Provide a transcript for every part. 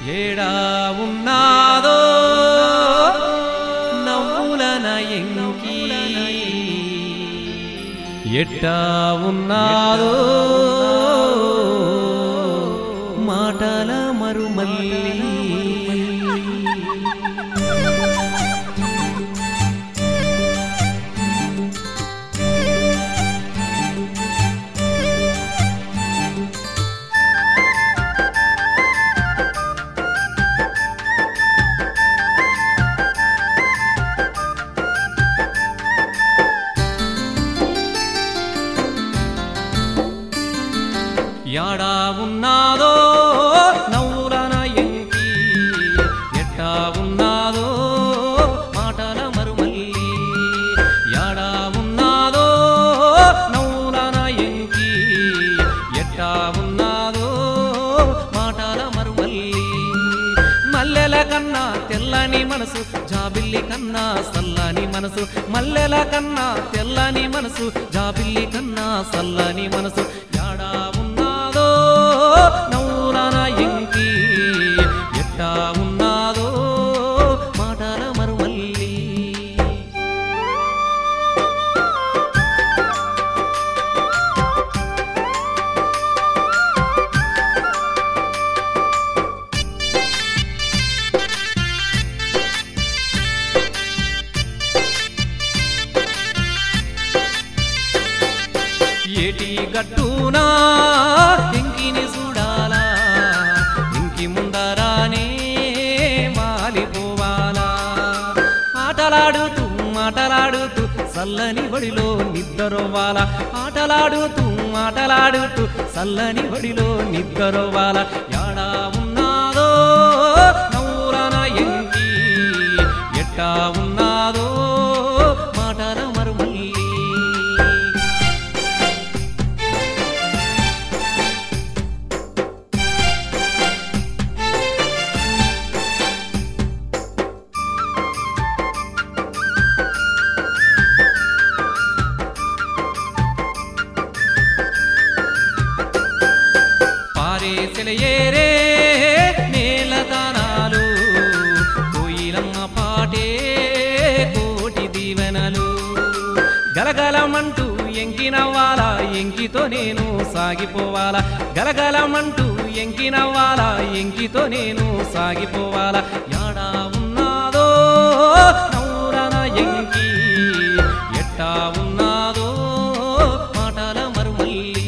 ఏడా ఉన్నాదో నవ్వులన ఎంకి ఎట్టా ఉన్నాదో మాటల మరుమల్లి యాడా ఉన్నాదో నవ్వులన ఎంకి ఎట్టా ఉన్నాదో మాటల మరుమల్లి యాడా ఉన్నాదో నవ్వులన ఎంకి ఎట్టా ఉన్నాదో మాటల మరుమల్లి మల్లెల కన్నా తెల్లని మనసు జాబిల్లి కన్నా సల్లని మనసు మల్లెల కన్నా తెల్లని మనసు జాబిల్లి కన్నా సల్లని మనసు యాడా ఉన్నాదో నవ్వులన ఎంకి ఎట్టా ఉన్నాదో మాటల మరుమల్లి ఏటి గట్టునా ఇంకిని చూడాలా ఇంకి ముందరానే మాలిపోవాలా ఆటలాడుతూ మాటలాడుతూ చల్లని బడిలో నిద్రవ్వాల ఆటలాడుతూ మాటలాడుతూ చల్లని బడిలో నిద్రవ్వాల యాడా ఉన్నాదో నవ్వులన ఎంకి ఎట్టా ఉన్నాదో మాటల మరుమల్లి పారేసిన ఏరే నేల దానాలు కోయిలమ్మ పాటే కోటి దీవెనలు గలగలమంటూ ఎంకినవ్వాలా ఎంకితో నేను సాగిపోవాలా గలగలమంటూ ఎంకినవ్వాలా ఎంకితో నేను సాగిపోవాలా యాడా ఉన్నాదో నవ్వురన ఎంకి ఎట్టా ఉన్నాదో మాటల మరుమల్లి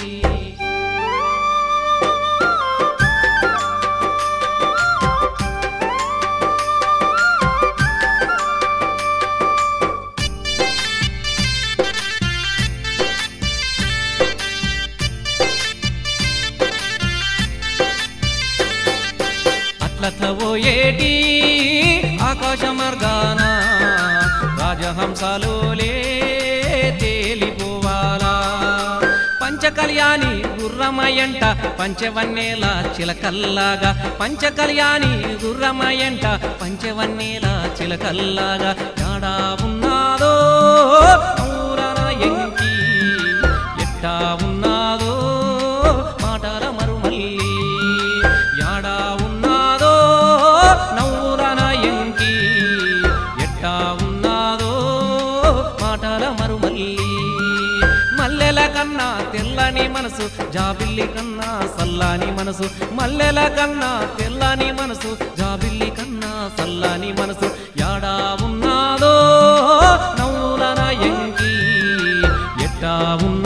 అట్లతో ఏటి ఆకాశ మార్గాన రాజహంసలోలే తేలిపోవాలా పంచకళ్యాణి గుర్రమయంట పంచవన్నేల చిలకల్లాగా పంచకళ్యాణి గుర్రమయంట పంచవన్నేల చిలకల్లాగా యాడా ఉన్నాదో ఊరన ఎంకి ఎట్టా ఉన్నాదో మాటల మరుమల్లి యాడా ఉన్నాదో నవ్వురన ఎంకి ఎట్టా ఉన్నాదో మాటల మరుమల్లి మల్లెల కన్నా తెల్లని మనసు జాబిల్లి కన్నా సల్లాని మనసు మల్లెల కన్నా తెల్లని మనసు జాబిల్లి కన్నా సల్లాని మనసు యాడా ఉన్నాదో నవ్వులన ఎంకి ఎట్టా ఉన్నాదో